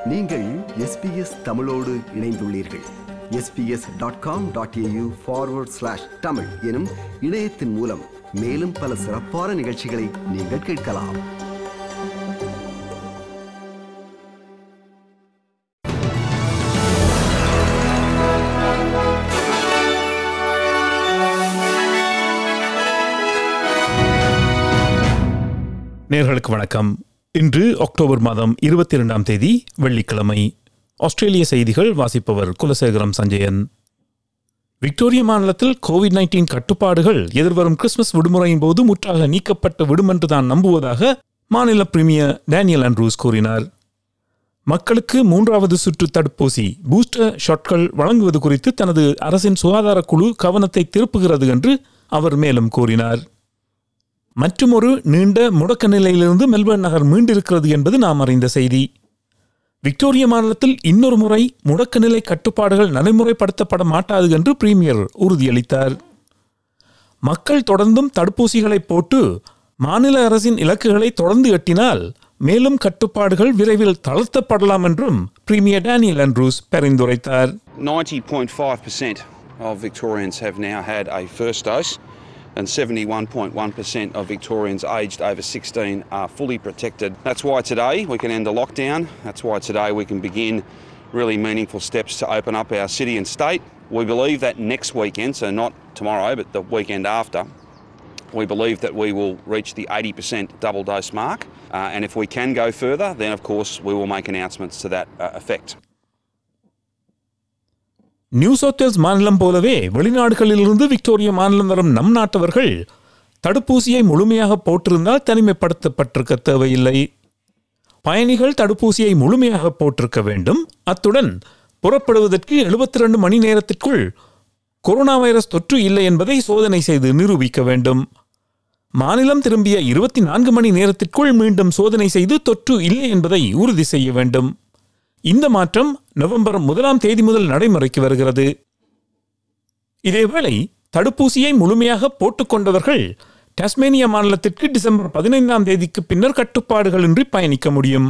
நீங்கள் எஸ்பிஎஸ் தமிழோடு இணைந்துள்ளீர்கள் SBS dot com dot AU forward slash Tamil எனும் இணையத்தின் மூலம் மேலும் பல சிறப்பான நிகழ்ச்சிகளை நீங்கள் கேட்கலாம் நேர்களுக்கு வணக்கம் இன்று அக்டோபர் மாதம் இருபத்தி இரண்டாம் தேதி வெள்ளிக்கிழமை ஆஸ்திரேலிய செய்திகள் வாசிப்பவர் குலசேகரம் சஞ்சயன் விக்டோரியா மாநிலத்தில் கோவிட் நைன்டீன் கட்டுப்பாடுகள் எதிர்வரும் கிறிஸ்துமஸ் விடுமுறையின் போது முற்றாக நீக்கப்பட்டு விடும் என்று தான் நம்புவதாக மாநில பிரீமியர் டேனியல் ஆண்ட்ரூஸ் கூறினார் மக்களுக்கு மூன்றாவது சுற்று தடுப்பூசி பூஸ்டர் ஷாட்கள் வழங்குவது குறித்து தனது அரசின் சுகாதார குழு கவனத்தை திருப்புகிறது என்று அவர் மேலும் கூறினார் மற்றுமொரு நீண்ட முடக்க நிலையிலிருந்து மெல்பர்ன் நகர் மீண்டிருக்கிறது என்பது நாம் அறிந்த செய்தி விக்டோரிய மாநிலத்தில் இன்னொரு முறை முடக்க நிலை கட்டுப்பாடுகள் நடைமுறைப்படுத்தப்பட மாட்டாது என்று பிரீமியர் உறுதியளித்தார் மக்கள் தொடர்ந்தும் தடுப்பூசிகளை போட்டு மாநில அரசின் இலக்குகளை தொடர்ந்து எட்டினால் மேலும் கட்டுப்பாடுகள் விரைவில் தளர்த்தப்படலாம் என்றும் பிரீமியர் டேனியல் ஆண்ட்ரூஸ் பரிந்துரைத்தார் 90.5% of Victorians have now had a first dose, and 71.1% of Victorians aged over 16 are fully protected. That's why today we can end the lockdown. That's why today we can begin really meaningful steps to open up our city and state. We believe that next weekend, so not tomorrow, but the weekend after, we believe that we will reach the 80% double dose mark. Uh, and if we can go further, then of course we will make announcements to that uh, effect. New South Wales மாநிலம் போலவே வெளிநாடுகளிலிருந்து Victoria மாநிலம் வரும் நம் நாட்டவர்கள் தடுப்பூசியை முழுமையாக போட்டிருந்தால் தனிமைப்படுத்தப்பட்டிருக்க தேவையில்லை பயணிகள் தடுப்பூசியை முழுமையாக போட்டிருக்க வேண்டும் அத்துடன் புறப்படுவதற்கு எழுபத்தி ரெண்டு மணி நேரத்திற்குள் கொரோனா வைரஸ் தொற்று இல்லை என்பதை சோதனை செய்து நிரூபிக்க வேண்டும் மாநிலம் திரும்பிய இருபத்தி நான்கு மணி நேரத்திற்குள் மீண்டும் சோதனை செய்து தொற்று இல்லை என்பதை உறுதி செய்ய வேண்டும் இந்த மாற்றம் நவம்பர் முதலாம் தேதி முதல் நடைமுறைக்கு வருகிறது இதேவேளை தடுப்பூசியை முழுமையாக போட்டுக்கொண்டவர்கள் டாஸ்மேனியா மாநிலத்திற்கு டிசம்பர் பதினைந்தாம் தேதிக்கு பின்னர் கட்டுப்பாடுகளின்றி பயணிக்க முடியும்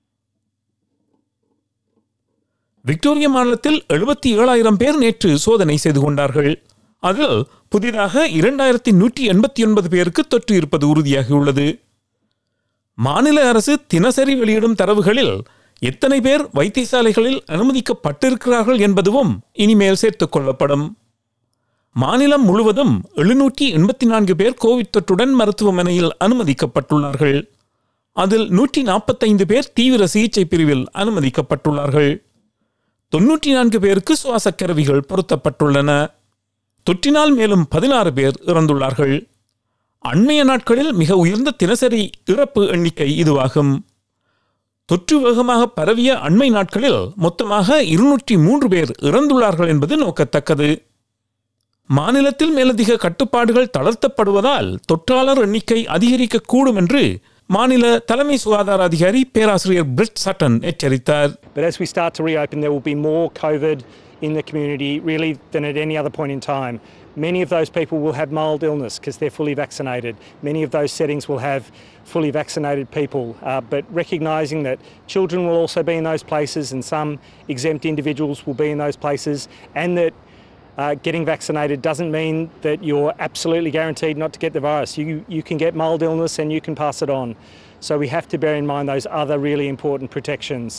விக்டோரியா மாநிலத்தில் எழுபத்தி ஏழாயிரம் பேர் நேற்று சோதனை செய்து கொண்டார்கள் அதில் புதிதாக இரண்டாயிரத்தி நூற்றி எண்பத்தி ஒன்பது பேருக்கு தொற்று இருப்பது உறுதியாகியுள்ளது மாநில அரசு தினசரி வெளியிடும் தரவுகளில் எத்தனை பேர் வைத்தியசாலைகளில் அனுமதிக்கப்பட்டிருக்கிறார்கள் என்பதுவும் இனிமேல் சேர்த்துக் கொள்ளப்படும் மாநிலம் முழுவதும் எழுநூற்றி எண்பத்தி நான்கு பேர் கோவிட் தொற்றுடன் மருத்துவமனையில் அனுமதிக்கப்பட்டுள்ளார்கள் அதில் நூற்றி நாற்பத்தைந்து பேர் தீவிர சிகிச்சை பிரிவில் அனுமதிக்கப்பட்டுள்ளார்கள் தொன்னூற்றி நான்கு பேருக்கு சுவாச கருவிகள் பொருத்தப்பட்டுள்ளன தொற்றினால் மேலும் பதினாறு பேர் இறந்துள்ளார்கள் அண்மைய நாட்களில் மிக உயர்ந்த தினசரி இறப்பு எண்ணிக்கை இதுவாகும் தொற்று வேகமாக பரவிய அண்மை நாட்களில் மொத்தமாக இருநூற்றி மூன்று பேர் இறந்துள்ளார்கள் என்பது நோக்கத்தக்கது மாநிலத்தில் மேலதிக கட்டுப்பாடுகள் தளர்த்தப்படுவதால் தொற்றாளர் எண்ணிக்கை அதிகரிக்கக்கூடும் என்று மாநில தலைமை சுகாதார அதிகாரி பேராசிரியர் பிரிட் சட்டன் எச்சரித்தார் But as we start to reopen, there will be more COVID in the community really than at any other point in time. Many of those people will have mild illness because they're fully vaccinated. Many of those settings will have fully vaccinated people. Uh, but recognising that children will also be in those places and some exempt individuals will be in those places, and that uh, getting vaccinated doesn't mean that you're absolutely guaranteed not to get the virus. You, you can get mild illness and you can pass it on. So we have to bear in mind those other really important protections.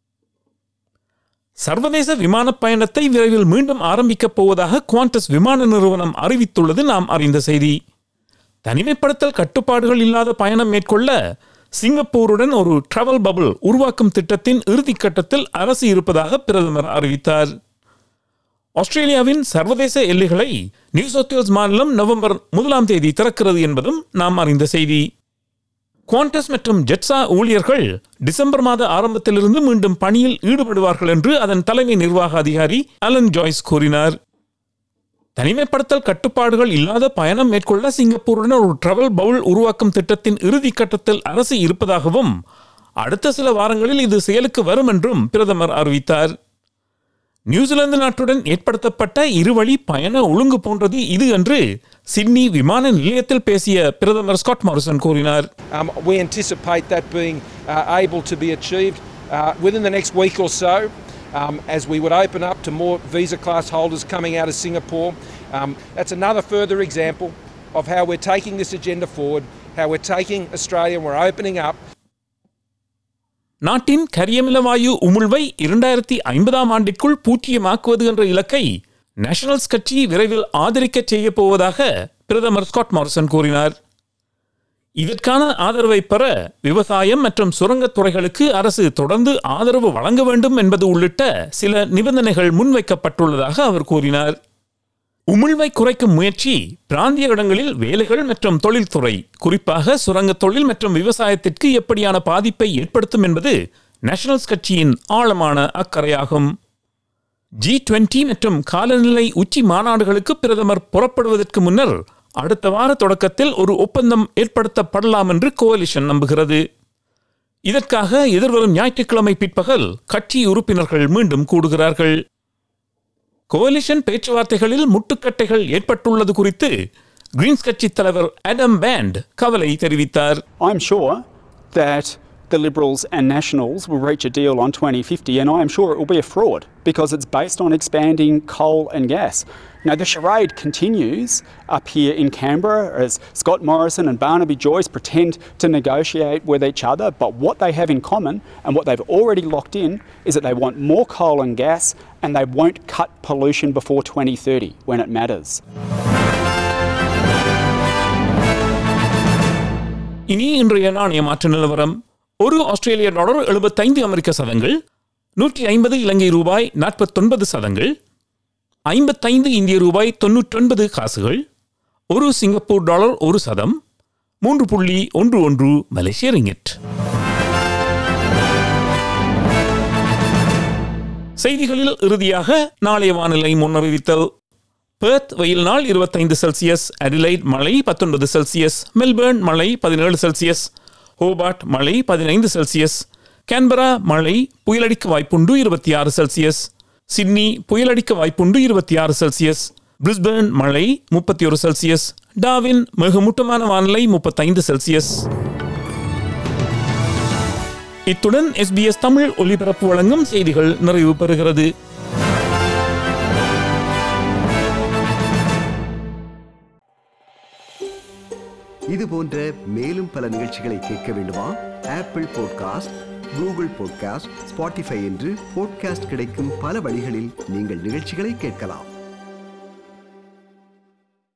சர்வதேச விமான பயணத்தை விரைவில் மீண்டும் ஆரம்பிக்கப் போவதாக Qantas விமான நிறுவனம் அறிவித்துள்ளது நாம் அறிந்த செய்தி தனிமைப்படுத்தல் கட்டுப்பாடுகள் இல்லாத பயணம் மேற்கொள்ள சிங்கப்பூருடன் ஒரு டிராவல் பபிள் உருவாக்கும் திட்டத்தின் இறுதிக்கட்டத்தில் அரசு இருப்பதாக பிரதமர் அறிவித்தார் ஆஸ்திரேலியாவின் சர்வதேச எல்லைகளை நியூ சவுத் வேல்ஸ் மாநிலம் நவம்பர் முதலாம் தேதி திறக்கிறது என்பதும் நாம் அறிந்த செய்தி குவாண்டஸ் மற்றும் ஜெட்ஸா ஊழியர்கள் டிசம்பர் மாத ஆரம்பத்திலிருந்து மீண்டும் பணியில் ஈடுபடுவார்கள் என்று அதன் தலைமை நிர்வாக அதிகாரி அலன் ஜாய்ஸ் கூறினார் தனிமைப்படுத்தல் கட்டுப்பாடுகள் இல்லாத பயணம் மேற்கொள்ள சிங்கப்பூருடன் ஒரு டிராவல் பவுல் உருவாக்கும் திட்டத்தின் இறுதி கட்டத்தில் அரசு இருப்பதாகவும் அடுத்த சில வாரங்களில் இது செயலுக்கு வரும் என்றும் பிரதமர் அறிவித்தார் நியூசிலாந்து நாட்டுடன் ஏற்படுத்தப்பட்ட இருவழி பயண ஒழுங்கு போன்றது இது என்று சிட்னி விமான நிலையத்தில் பேசிய பிரதமர் ஸ்காட் மாரிசன் கூறினார் Um, we anticipate that being uh, able to be achieved uh, within the next week or so um, as we would open up to more visa class holders coming out of Singapore. Um, that's another further example of how we're taking this agenda forward, how we're taking Australia and we're opening up நாட்டின் கரியமில வாயு உமிழ்வை இரண்டாயிரத்தி ஐம்பதாம் ஆண்டிற்குள் பூஜ்ஜியமாக்குவது என்ற இலக்கை nationals கட்சி விரைவில் ஆதரிக்க செய்யப் போவதாக பிரதமர் ஸ்காட் மாரிசன் கூறினார் இதற்கான ஆதரவை பெற விவசாயம் மற்றும் சுரங்கத் துறைகளுக்கு அரசு தொடர்ந்து ஆதரவு வழங்க வேண்டும் என்பது உள்ளிட்ட சில நிபந்தனைகள் முன்வைக்கப்பட்டுள்ளதாக அவர் கூறினார் உமிழ்வை குறைக்கும் முயற்சி பிராந்திய இடங்களில் வேலைகள் மற்றும் தொழில்துறை குறிப்பாக சுரங்கத் தொழில் மற்றும் விவசாயத்திற்கு எப்படியான பாதிப்பை ஏற்படுத்தும் என்பது நேஷனல்ஸ் கட்சியின் ஆழமான அக்கறையாகும் ஜி டுவெண்டி மற்றும் காலநிலை உச்சி மாநாடுகளுக்கு பிரதமர் புறப்படுவதற்கு முன்னர் அடுத்த வார தொடக்கத்தில் ஒரு ஒப்பந்தம் ஏற்படுத்தப்படலாம் என்று கோலிஷன் நம்புகிறது இதற்காக எதிர்வரும் ஞாயிற்றுக்கிழமை பிற்பகல் கட்சி உறுப்பினர்கள் மீண்டும் கூடுகிறார்கள் கோலிஷன் பேச்சுவார்த்தைகளில் முட்டுக்கட்டைகள் ஏற்பட்டுள்ளது குறித்து கிரீன்ஸ் கட்சி தலைவர் அடம் பேண்ட் கவலை தெரிவித்தார் I'm sure that the Liberals and Nationals will reach a deal on 2050, and I am sure it will be a fraud because it's based on expanding coal and gas. Now, the charade continues up here in Canberra as Scott Morrison and Barnaby Joyce pretend to negotiate with each other, but what they have in common and what they've already locked in is that they want more coal and gas and they won't cut pollution before 2030 when it matters. இனி இன்றைய நாணய மாற்று நிலவரம் ஒரு ஆஸ்திரேலிய dollar எழுபத்தைந்து அமெரிக்க சதங்கள் நூற்றி ஐம்பது இலங்கை ரூபாய் நாற்பத்தொன்பது சதங்கள் ஐம்பத்தைந்து இந்திய ரூபாய் தொன்னூற்றொன்பது காசுகள் ஒரு சிங்கப்பூர் டாலர் ஒரு சதம் மூன்று புள்ளி ஒன்று ஒன்று மலேசிய ரிங்கெட் செய்திகளில் இறுதியாக நாளைய வானிலை முன்னறிவித்தல் பெர்த் வெயில் நாள் இருபத்தைந்து செல்சியஸ் அடிலைட் மழை பத்தொன்பது செல்சியஸ் மெல்பர்ன் மழை பதினேழு செல்சியஸ் ஹோபார்ட் மழை பதினைந்து செல்சியஸ் கேன்பரா மழை புயலடிக்க வாய்ப்புண்டு இருபத்தி ஆறு செல்சியஸ் சிட்னி புயலடிக்க வாய்ப்புண்டு இருபத்தி ஆறு செல்சியஸ் பிரிஸ்பேர்ன் மழை முப்பத்தி ஒரு செல்சியஸ் டாவின் மிகமூட்டமான வானிலை முப்பத்தைந்து செல்சியஸ் இத்துடன் எஸ்பிஎஸ் தமிழ் ஒலிபரப்பு வழங்கும் செய்திகள் நிறைவு பெறுகிறது இது போன்ற மேலும் பல நிகழ்ச்சிகளை கேட்க வேண்டுமா Apple podcast Google podcast Spotify என்று பாட்காஸ்ட் கிடைக்கும் பல வழிகளில் நீங்கள் நிகழ்ச்சிகளை கேட்கலாம்